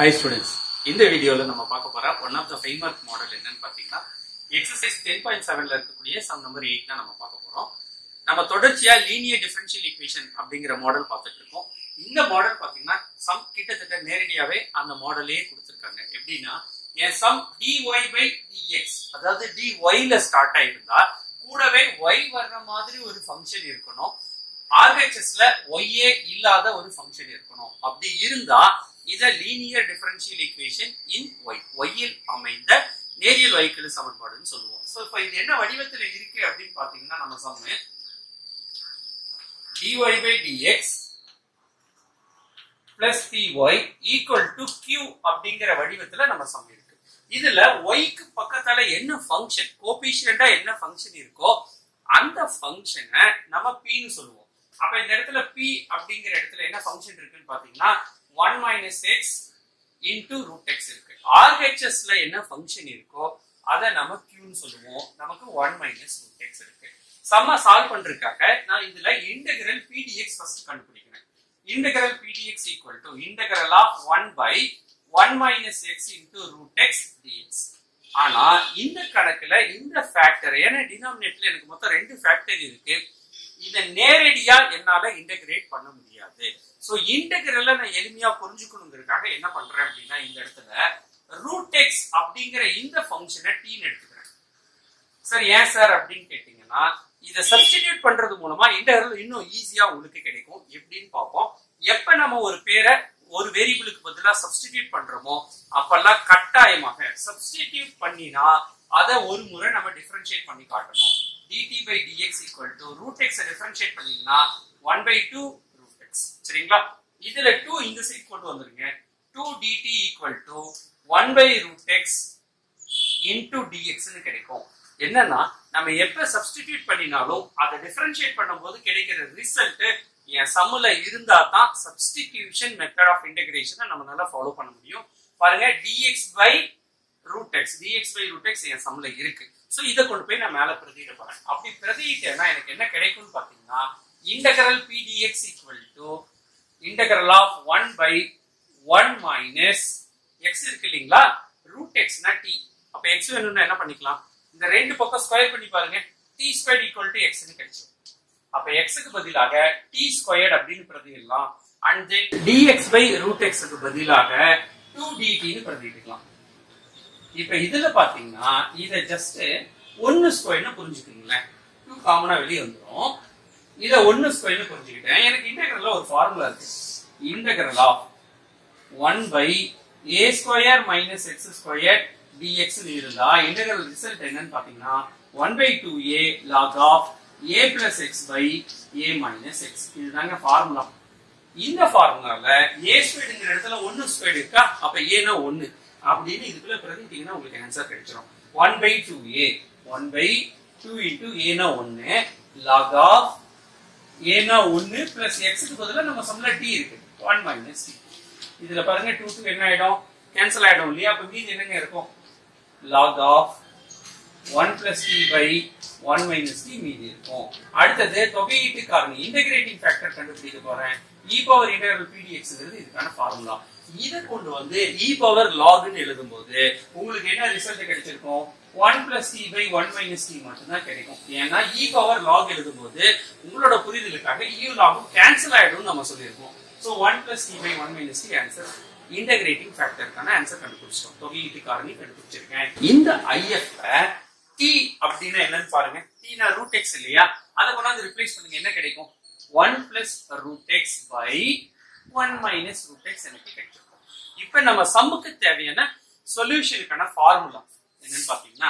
hi students இந்த வீடியோல நம்ம பார்க்க போற one of the five mark model என்னன்னு பாத்தீங்கன்னா எக்ஸசைஸ் டென் பாயிண்ட் செவன்ல இருக்கக்கூடிய சம் நம்பர் எயிட் தான் நம்ம பார்க்க போறோம் நம்ம தொடர்ச்சியா லீனியர் டிஃபரன்ஷியல் ஈக்குவேஷன் அப்படிங்கிற மாடல் பார்த்துட்டு இருக்கோம் இந்த மாடல் பாத்தீங்கன்னா சம் கிட்டத்தட்ட நேரடியாவே அந்த மாடலே கொடுத்துருக்காங்க எப்படின்னா என் சம் dy பை dx அதாவது dy ல ஸ்டார்ட் ஆயிருந்தா கூடவே y வர்ற மாதிரி ஒரு ஃபங்க்ஷன் இருக்கணும் ஆர்ஹெச்எஸ்ல ஒய்யே இல்லாத ஒரு ஃபங்க்ஷன் இருக்கணும் அப்படி இருந்தா இத linear differential equation in Y ஒய்யில் அமைந்த நேரியல் வைக்கல் சமன்பாடுன்னு சொல்லுவோம் சோ இப்போ இது என்ன வடிவத்துல இருக்கு அப்படின்னு பாத்தீங்கன்னா நம்ம சம்மு dy by dx plus py equal to q அப்படிங்கிற வடிவத்துல நம்ம சம் இருக்கு இதுல ஒய்க்கு பக்கத்தால என்ன ஃபங்க்ஷன் கோபிஷியண்டா என்ன ஃபங்க்ஷன் இருக்கோ அந்த ஃபங்க்ஷனை நம்ம pன்னு சொல்லுவோம் அப்ப இந்த இடத்துல p அப்படிங்கிற இடத்துல என்ன ஃபங்க்ஷன் இருக்குன்னு பாத்தீங்கன்னா one minus X into root X இருக்கு ஆர்ஹெச்எஸ்ல என்ன ஃபங்க்ஷன் இருக்கோ அதை நம்ம qன்னு சொல்லுவோம் நமக்கு ஒன் மைனஸ் ரூட் எக்ஸ் இருக்கு சம்ம சால்வ் பண்றதுக்காக நான் இதுல இன்டெகிரல் pdx ஃபர்ஸ்ட் கண்டுபிடிக்கிறேன் integral pdx equal to integral of 1 by 1 minus x into root x dx ஆனா இந்த கணக்குல இந்த ஃபேக்டர் ஏன்னா டினாமினேட்டர்ல எனக்கு மொத்தம் ரெண்டு ஃபேக்டர் இருக்கு இத நேரடியா என்னால இன்டகிரேட் பண்ண முடியாது சோ இன்டகிரல நான் எளிமையா புரிஞ்சுக்கணுங்கிறதுக்காக என்ன பண்றேன் அப்படின்னா இந்த இடத்துல ரூட் எக்ஸ் அப்படிங்கிற இந்த ஃபங்க்ஷனை டீன்னு எடுத்துக்கிறேன் சார் ஏன் சார் அப்படின்னு கேட்டீங்கன்னா இதை சப்ஸ்டிடியூட் பண்றது மூலமா இன்டகரல் இன்னும் ஈஸியா உங்களுக்கு கிடைக்கும் எப்படின்னு பார்ப்போம் எப்ப நம்ம ஒரு பேரை ஒரு வேரியபிளுக்கு பதிலா சப்ஸ்டிடியூட் பண்றோமோ அப்பெல்லாம் கட்டாயமாக சப்ஸ்டிடியூட் பண்ணினா அதை ஒரு முறை நம்ம டிஃபரன்ஷியேட் பண்ணி காட்டணும் dt by dx equal to root x differentiate பண்ணீங்கன்னா 1 by 2 root x சரிங்களா இதுல 2 இந்த சைடு கொண்டு வந்துருங்க 2 dt equal to 1 by root x into dx னு கிடைக்கும் என்னன்னா நம்ம எப்ப சப்ஸ்டிடியூட் பண்ணினாலும் அதை டிஃபரன்ஷியேட் பண்ணும்போது கிடைக்கிற ரிசல்ட் என் சம்முல இருந்தா தான் சப்ஸ்டிடியூஷன் மெத்தட் ஆஃப் இன்டகிரேஷனை நம்மளால ஃபாலோ பண்ண முடியும் பாருங்க dx by root X DX by root X என் சம்ல இருக்கு ஸோ இதை கொண்டு போய் நான் மேல பிரதியிட போறேன் அப்படி பிரதியிட்டேன்னா எனக்கு என்ன கிடைக்கும்னு பாத்தீங்கன்னா integral PDX equal to integral of one by one minus X இருக்கு இல்லைங்களா ரூட் எக்ஸ்னா டி அப்ப எக்ஸ் வேணும்னா என்ன பண்ணிக்கலாம் இந்த ரெண்டு பக்கம் ஸ்கொயர் பண்ணி பாருங்க டி ஸ்கொயர் ஈக்குவல் டு எக்ஸ்னு கிடைச்சிடும் அப்ப எக்ஸுக்கு பதிலாக டி ஸ்கொயர்ட் அப்படின்னு பிரதியிடலாம் and then DX by root எக்ஸுக்கு பதிலாக டூ டிடின்னு பிரதியிடலாம் இப்ப இதுல பாத்தீங்கன்னா இத ஜஸ்ட் ஒன்னு ஸ்கொயர்னு புரிஞ்சுக்கீங்களேன் டூ காமனா வெளியே வந்துடும் இத ஒன்னு ஸ்கொயர்னு புரிஞ்சுக்கிட்டேன் எனக்கு இன்டகிரல்ல ஒரு ஃபார்முலா இருக்கு integral of one by A square minus X square DX இருந்தா இன்டகிரல் ரிசல்ட் என்னன்னு பாத்தீங்கன்னா one by two A log of A plus X by A minus X இதுதாங்க ஃபார்முலா இந்த ஃபார்முலால ஏ ஸ்கொயர்டுங்கிற இடத்துல ஒன்னு ஸ்கொயர்டு இருக்கா அப்ப ஏனா ஒன்னு அப்படின்னு இதுக்குள்ள பிரதிட்டீங்கன்னா உங்களுக்கு ஆன்சர் கிடைச்சிடும் one by two a one by two into ஏனா ஒன்னு லாக் ஆஃப் ஏனா ஒன்னு பிளஸ் எக்ஸுக்கு பதிலாக நம்ம சம்ல டி இருக்கு ஒன் மைனஸ் டி இதுல பாருங்க டூ டூ என்ன ஆயிடும் கேன்சல் ஆயிடும் இல்லையா அப்ப மீதி என்னங்க இருக்கும் log of one plus t by one minus t மீதி இருக்கும் அடுத்தது தொகையீட்டு காரணி இன்டகிரேட்டிங் ஃபேக்டர் கண்டுபிடிக்க போறேன் இ பவர் இன்டகிரல் பிடிஎக்ஸ்ங்கிறது இதுக்கான ஃபார்முலா இதை கொண்டு வந்து இ பவர் லாக்னு எழுதும்போது உங்களுக்கு என்ன ரிசல்ட் கிடைச்சிருக்கும் one plus t by one minus t மட்டும்தான் கிடைக்கும் ஏன்னா இ பவர் லாக் எழுதும்போது உங்களோட புரிதலுக்காக இ லாகும் கேன்சல் ஆயிடும் நம்ம சொல்லியிருக்கோம் so one plus t by one minus t answer integrating ஃபேக்டருக்கான ஆன்சர் கண்டுபிடிச்சிட்டோம் தொகையீட்டு காரணி கண்டுபிடிச்சிருக்கேன் இந்த ஐஎஃப் டி அப்படின்னா என்னன்னு பாருங்க டீனா ரூட் எக்ஸ் இல்லையா அதை கொண்டாந்து ரிப்ளேஸ் பண்ணுங்க என்ன கிடைக்கும் one plus root x by one minus root x எனக்கு கிடைச்சிருக்கும் இப்ப நம்ம சம்முக்கு தேவையான சொல்யூஷனுக்கான ஃபார்முலா என்னன்னு பாத்தீங்கன்னா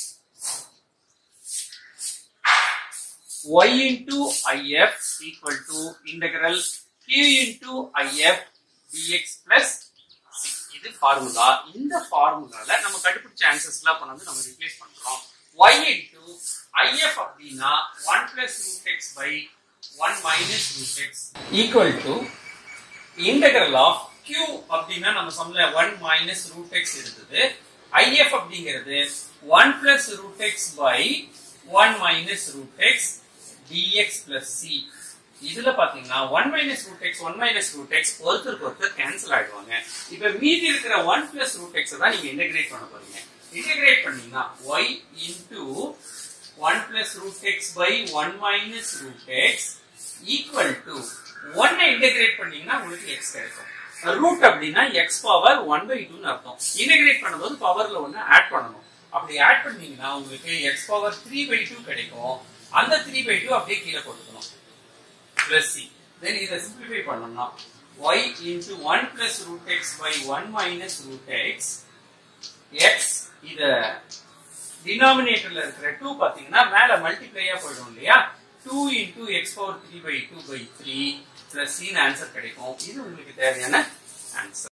y into if equal to integral q into if dx plus c இது ஃபார்முலா இந்த ஃபார்முலால நம்ம கண்டுபிடிச்ச ஆன்சர்ஸ்லாம் கொண்டு வந்து நம்ம ரிப்ளேஸ் பண்றோம் y into if அப்படின்னா 1 plus root x by 1 minus root x equal to integral of q அப்படின்னா நம்ம சம்ல 1 minus root x இருந்தது if அப்படிங்கிறது 1 plus root x by 1 minus root x dx plus c இதுல பாத்தீங்கன்னா one minus root x one minus root x ஒருத்தருக்கு ஒருத்தர் cancel ஆயிடுவாங்க இப்ப மீதி இருக்கிற ஒன் பிளஸ் ரூட் எக்ஸ் தான் நீங்க இன்டகிரேட் பண்ண போறீங்க இன்டகிரேட் பண்ணீங்கன்னா y into one plus root x by one minus root x equal to ஒன்னை இன்டகிரேட் பண்ணீங்கன்னா உங்களுக்கு எக்ஸ் கிடைக்கும் ரூட் அப்படின்னா எக்ஸ் பவர் ஒன் பை டூன்னு அர்த்தம் இன்டகிரேட் பண்ணும்போது பவர்ல ஒன்னு ஆட் பண்ணணும் அப்படி ஆட் பண்ணீங்கன்னா உங்களுக்கு x power three by two கிடைக்கும் அந்த த்ரீ பை டூ அப்படியே கீழே கொடுக்கணும் பிளஸ் சி தென் இதை சிம்பிளிஃபை பண்ணோம்னா y into 1 plus root x by 1 minus root x x இத டினாமினேட்டர்ல இருக்கிற 2 பாத்தீங்கன்னா மேல மல்டிப்ளையா போயிடும் இல்லையா 2 into x power 3 by 2 by 3 plus c answer கிடைக்கும் இது உங்களுக்கு தேவையான ஆன்சர்